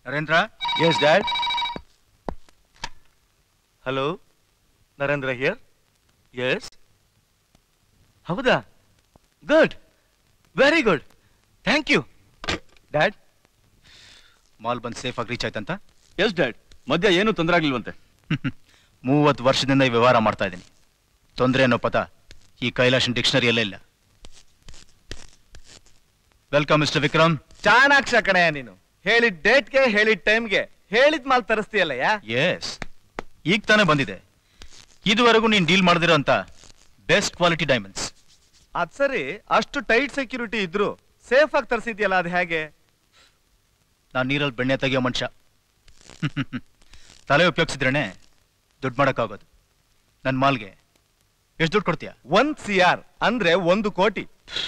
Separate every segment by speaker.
Speaker 1: Narendra
Speaker 2: yes dad hello Narendra here yes ಹೌದಾ good very good thank you dad
Speaker 1: ಮಾಲ್ ಬಂದು safe ಆಗಿ ರೀಚ್ ಆಯ್ತಂತ
Speaker 2: ಎಸ್ ಡ್ಯಾಡ್ ಮಧ್ಯ ಏನು ತೊಂದರೆ ಆಗ್ಲಿಲ್ವಂತೆ
Speaker 1: ಮೂವತ್ತು ವರ್ಷದಿಂದ ಈ ವ್ಯವಹಾರ ಮಾಡ್ತಾ ಇದ್ದೀನಿ ತೊಂದರೆ ಅನ್ನೋ ಪದ ಈ ಕೈಲಾಶನ್ ಡಿಕ್ಷನರಿಯಲ್ಲೇ ಇಲ್ಲ ವೆಲ್ಕಮ್ ಮಿಸ್ಟರ್ ವಿಕ್ರಮ್
Speaker 2: ಚಾಣಾಕ್ಷ ಕಣಯ್ಯ ನೀನು ಹೇಳಿದ ಡೇಟ್ಗೆ ಹೇಳಿದ ಟೈಮ್ಗೆ ಹೇಳಿದ ಮಾಲ್ ತರಿಸ್ತೀಯಲ್ಲಯ್ಯ
Speaker 1: ಎಸ್ ಈಗ ತಾನೇ ಬಂದಿದೆ ಇದುವರೆಗೂ ನೀನು ಡೀಲ್ ಮಾಡಿದಿರೋ ಅಂತ ಬೆಸ್ಟ್ ಕ್ವಾಲಿಟಿ ಡೈಮಂಡ್ಸ್
Speaker 2: ಅದ್ ಸರಿ ಅಷ್ಟು ಟೈಟ್ ಸೆಕ್ಯೂರಿಟಿ ಇದ್ರು ಸೇಫ್ ಆಗಿ ತರಿಸಿದ್ಯಲ್ಲ ಅದು ಹೇಗೆ
Speaker 1: ನಾನು ನೀರಲ್ಲಿ ಬೆಣ್ಣೆ ತೆಗಿಯೋ ಮನುಷ್ಯ ತಲೆ ಉಪಯೋಗಿಸಿದ್ರೇನೆ ದುಡ್ಡು ಮಾಡೋಕ್ಕಾಗೋದು ನನ್ನ ಮಾಲ್ಗೆ ಎಷ್ಟು ದುಡ್ಡು ಕೊಡ್ತೀಯಾ
Speaker 2: ಒಂದ್ ಸಿ ಆರ್ ಅಂದ್ರೆ ಒಂದು ಕೋಟಿ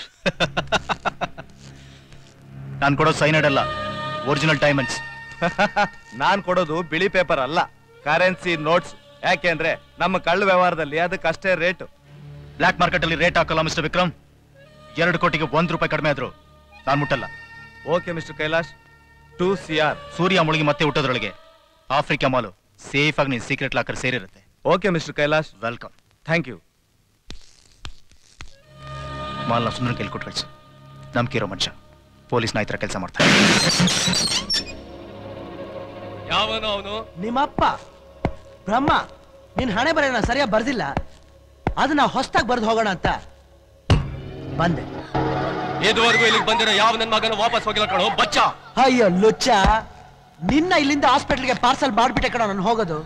Speaker 1: ನಾನು ಕೊಡೋ ಸೈನೈಡ್ ಅಲ್ಲ ಒರಿಜಿನಲ್ ಡೈಮಂಡ್ಸ್
Speaker 2: ನಾನ್ ಕೊಡೋದು ಬಿಳಿ ಪೇಪರ್ ಅಲ್ಲ ಕರೆನ್ಸಿ ನೋಟ್ಸ್ ಯಾಕೆಂದ್ರೆ ನಮ್ಮ ಕಳ್ಳ ವ್ಯವಹಾರದಲ್ಲಿ ಅದಕ್ಕೆ ಅಷ್ಟೇ ರೇಟ್
Speaker 1: ಬ್ಲ್ಯಾಕ್ ಮಾರ್ಕೆಟ್ ಅಲ್ಲಿ ರೇಟ್ ಹಾಕಲ್ಲ ಮಿಸ್ಟರ್ ವಿಕ್ರಮ್ ಎರಡು ಕೋಟಿಗೆ ಒಂದ್ ರೂಪಾಯಿ ಕಡಿಮೆ ಆದ್ರು ನಾನು ಮುಟ್ಟಲ್ಲ
Speaker 2: okay mister Kailash two C R
Speaker 1: ಸೂರ್ಯ ಮುಳುಗಿ ಮತ್ತೆ ಹುಟ್ಟೋದ್ರೊಳಗೆ ಆಫ್ರಿಕಾ ಮಾಲು ಸೇಫ್ ಆಗಿ ನೀನ್ ಸೀಕ್ರೆಟ್ ಲಾಕರ್ ಸೇರಿರುತ್ತೆ
Speaker 2: okay mister Kailash
Speaker 1: welcome
Speaker 2: thank you
Speaker 1: ಮಾಲ್ನ ಸುಮ್ಮನೆ ಕೈಲಿ ಕೊಟ್ಟು ಕಳ್ಸು ನಂಬಿಕೆ ಇರೋ ಮನುಷ್ಯ ಪೊಲೀಸ್ ನಾಯ್ತರ ಕೆಲಸ ಮಾಡ್ತಾರೆ
Speaker 3: ಯಾವನು ಅವನು
Speaker 4: ನಿಮ್ಮಪ್ಪ ಬ್ರಹ್ಮ ನಿನ್ ಹಣೆ ಬರೆಯನ್ನ ಸರಿಯಾಗಿ ಬರ್ದಿಲ್ಲ ಅದನ್ನ ಹೊಸ್ದಾಗಿ ಬರ್ದು ಹೋಗೋಣ ಅಂತ ಬಂದೆ
Speaker 3: ಇದುವರೆಗೂ ಇಲ್ಲಿಗೆ ಬಂದಿರೋ ಯಾವ ನನ್ನ ಮಗನ ವಾಪಸ್ ಹೋಗಿಲ್ಲ ಕಣೋ ಬಚ್ಚ
Speaker 4: ಅಯ್ಯೋ ಲುಚ್ಚ ನಿನ್ನ ಇಲ್ಲಿಂದ ಹಾಸ್ಪಿಟಲ್ಗೆ ಪಾರ್ಸಲ್ ಮಾಡ್ಬಿಟ್ಟೆ ಕಣ ನಾನು ಹೋಗೋದು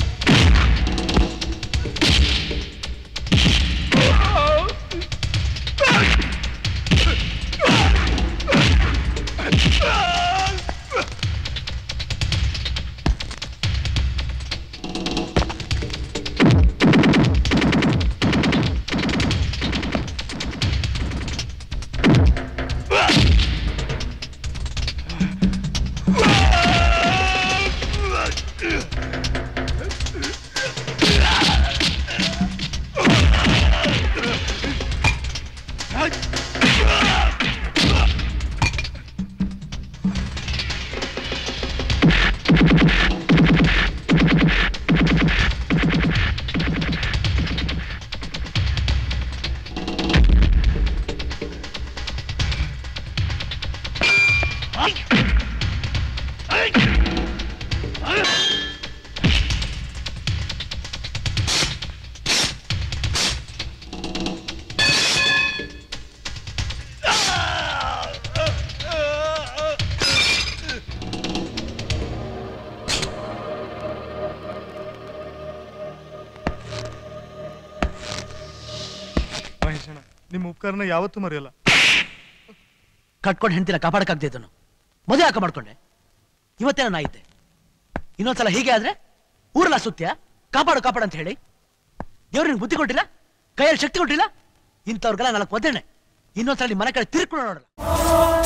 Speaker 2: ಮಹೇಶಣ್ಣ ನಿಮ್ಮ ಉಪಕಾರನ ಯಾವತ್ತೂ ಮರೆಯಲ್ಲ
Speaker 4: ಕಟ್ಕೊಂಡು ಹೆಂಡ್ತಿನ ಕಾಪಾಡಕ್ಕಾಗ್ದಿದ್ದನು ಮದುವೆ ಹಾಕ ಮಾಡ್ಕೊಂಡೆ ಇವತ್ತೇನ ನಾ ಇದ್ದೆ ಇನ್ನೊಂದ್ಸಲ ಹೀಗೆ ಆದ್ರೆ ಊರಲ್ಲ ಸುತ್ಯ ಕಾಪಾಡು ಕಾಪಾಡು ಅಂತ ಹೇಳಿ ದೇವ್ರು ನಿನ್ಗೆ ಬುದ್ಧಿ ಕೊಟ್ಟಿಲ್ಲ ಕೈಯಲ್ಲಿ ಶಕ್ತಿ ಕೊಟ್ಟಿಲ್ಲ ಇಂಥವ್ರಿಗೆಲ್ಲ ನಾಲ್ಕು ಒದ್ದೇನೆ ಇನ್ನೊಂದ್ಸಲ ನಿಮ್ಮ ಮನೆ ಕಡೆ ತಿರ್ಕೊಂಡು ನೋಡಲ್ಲ